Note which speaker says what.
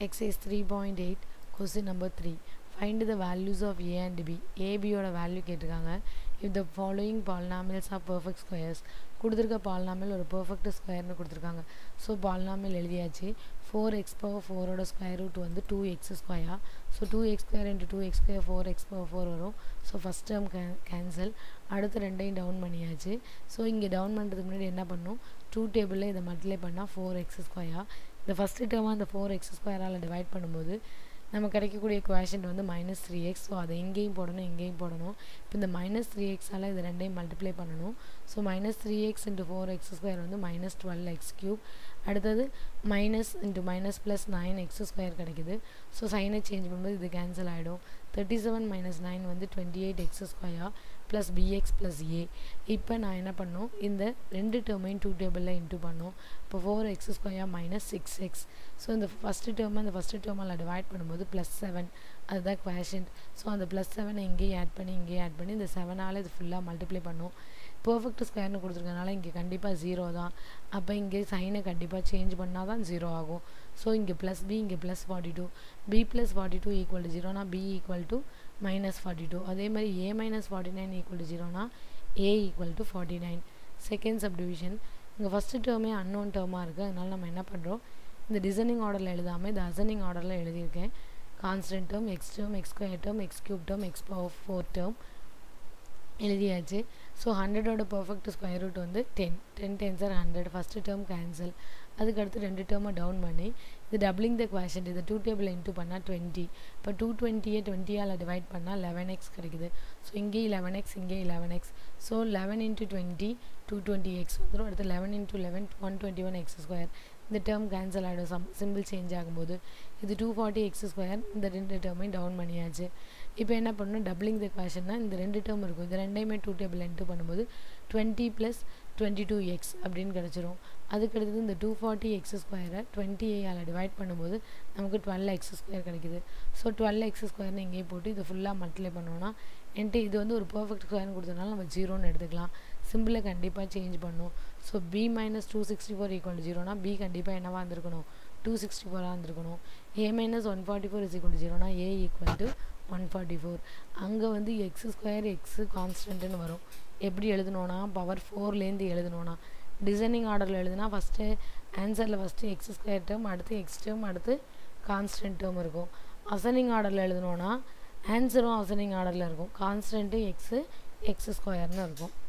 Speaker 1: Exercise 3.8 question number 3 find the values of a and b ab யோட value கேட்டிருக்காங்க if the following polynomials are perfect squares கொடுத்துருக்க polynomial ஒரு perfect ஸ்கொயர்னு கொடுத்துருக்காங்க so polynomial எழுதியாச்சு four x power ஃபோரோட square root வந்து two x square so two x square into two x square four x power four வரும் so first term கே cancel அடுத்து ரெண்டையும் டவுன் பண்ணியாச்சு ஸோ இங்கே டவுன் பண்ணுறதுக்கு முன்னாடி என்ன பண்ணும் டூ டேபிளில் இதை மல்டிப்ளை பண்ணால் ஃபோர் எக்ஸ் ஸ்கொயர் இந்த ஃபஸ்ட்டு டேர்மாக அந்த ஃபோர் எக்ஸ் ஸ்கொயரால் டிவைட் பண்ணும்போது நம்ம கிடைக்கக்கூடிய குவேஷன் வந்து மைனஸ் த்ரீ எக்ஸ் ஸோ அதை எங்கேயும் போடணும் எங்கேயும் போடணும் இப்போ இந்த மைனஸ் த்ரீ எக்ஸால் இது ரெண்டையும் மல்டிப்ளை பண்ணணும் so minus three x into four x square வந்து மைனஸ் டுவெல் எக்ஸ் க்யூப் அடுத்தது minus into minus plus nine x square கிடைக்குது ஸோ சைனை சேஞ்ச் பண்ணும்போது இது கேன்சல் ஆகிடும் தேர்ட்டி செவன் மைனஸ் நைன் வந்து twenty eight x square plus b x plus a இப்போ நான் என்ன பண்ணணும் இந்த ரெண்டு டேர்மையும் டூ டேபிளில் இன்ட்டு பண்ணோம் இப்போ four x square minus six x so இந்த ஃபஸ்ட்டு டேர்மை இந்த ஃபஸ்ட்டு டேர்மில் டிவைட் பண்ணும்போது ப்ளஸ் செவன் அதுதான் குவேஷன் ஸோ அந்த ப்ளஸ் செவனை இங்கேயே ஆட் பண்ணி இங்கேயே ஆட் பண்ணி இந்த செவனால் இது ஃபுல்லாக மல்டிப்ளை பண்ணோம் பர்ஃபெக்ட் ஸ்கொயர்னு கொடுத்துருக்கனால இங்கே கண்டிப்பாக ஜீரோ தான் அப்போ இங்கே சைனை கண்டிப்பாக சேஞ்ச் பண்ணால் தான் ஜீரோ ஆகும் ஸோ இங்கே ப்ளஸ் பி இங்கே plus forty two b plus forty two equal to ஜீரோனா b equal to minus forty two அதே மாதிரி a minus forty nine equal to ஜீரோனா a equal to forty nine second subdivision இங்கே first டேர்மே unknown டேர்மாக இருக்குது அதனால நம்ம என்ன பண்ணுறோம் இந்த டிசைனிங் ஆர்டரில் எழுதாமல் இந்த அசனிங் ஆர்டரில் எழுதியிருக்கேன் constant term x term x square term x cube term x power four term எழுதியாச்சு ஸோ ஹண்ட்ரடோட பர்ஃபெக்ட் ஸ்கொயர் ரூட் வந்து ten ten tens are hundred first term cancel அதுக்கடுத்து ரெண்டு டேர்மை டவுன் பண்ணி இது டபுளிங் த குவேஷன் இது டூ டேபிள் இன்ட்டு பண்ணால் டுவெண்ட்டி இப்போ டூ டுவெண்ட்டியை டுவெண்ட்டியால் டிவைட் பண்ணால் லெவன் எக்ஸ் கிடைக்குது ஸோ இங்கேயும் லெவன் எக்ஸ் இங்கேயும் eleven x so eleven into twenty two twenty x வந்துடும் அடுத்து eleven into eleven one twenty one x square இந்த டேர்ம் கேன்சல் ஆகிடும் சம் சிம்பிள் சேஞ்ச் ஆகும்போது இது டூ ஃபார்ட்டி எக்ஸ் ஸ்கொயர் இந்த ரெண்டு டேர்மையும் டவுன் பண்ணியாச்சு இப்போ என்ன பண்ணணும் டபுளிங் த குவேஷன்னா இந்த ரெண்டு டேர்ம் இருக்கும் இது ரெண்டையுமே டூ டேபிள் என்ட்டு பண்ணும்போது twenty plus twenty two x அப்படின்னு கிடச்சிரும் அதுக்கடுத்தது இந்த டூ ஃபார்ட்டி எக்ஸ் ஸ்கொயரை டுவெண்ட்டி ஏயால் டிவைட் பண்ணும்போது நமக்கு டுவெல் எக்ஸ் ஸ்கொயர் கிடைக்குது ஸோ டுவெல் எக்ஸ் ஸ்கொயர்னு இங்கேயே போட்டு இது ஃபுல்லாக மல்டிப்ளை பண்ணோன்னா என்கிட்ட இது வந்து ஒரு பர்ஃபெக்ட் ஸ்கொயர்னு கொடுத்ததுனால நம்ம ஜீரோன்னு எடுத்துக்கலாம் சிம்பிளை கண்டிப்பாக சேஞ்ச் பண்ணும் so b minus two sixty four equal ஜீரோனா பி கண்டிப்பாக என்னவாக இருந்திருக்கணும் டூ சிக்ஸ்டி ஃபோராக இருந்திருக்கணும் a minus one forty four is equal ஜீரோனா a equal to one forty four அங்கே வந்து எக்ஸ் ஸ்கொயர் எக்ஸு கான்ஸ்டன்ட்டுன்னு வரும் எப்படி எழுதணுன்னா பவர் ஃபோர்லேருந்து எழுதணுன்னா டிசைனிங் ஆர்டரில் எழுதுனா ஃபஸ்ட்டு ஆன்சரில் ஃபஸ்ட்டு எக்ஸ் ஸ்கொயர் டேர்ம் அடுத்து எக்ஸ் டேர்ம் அடுத்து கான்ஸ்டன்ட் டேர்ம் இருக்கும் அசனிங் ஆர்டரில் எழுதணுன்னா ஆன்சரும் அசனிங் ஆர்டரில் இருக்கும் கான்ஸ்டன்ட்டு எக்ஸு எக்ஸ் ஸ்கொயர்னு இருக்கும்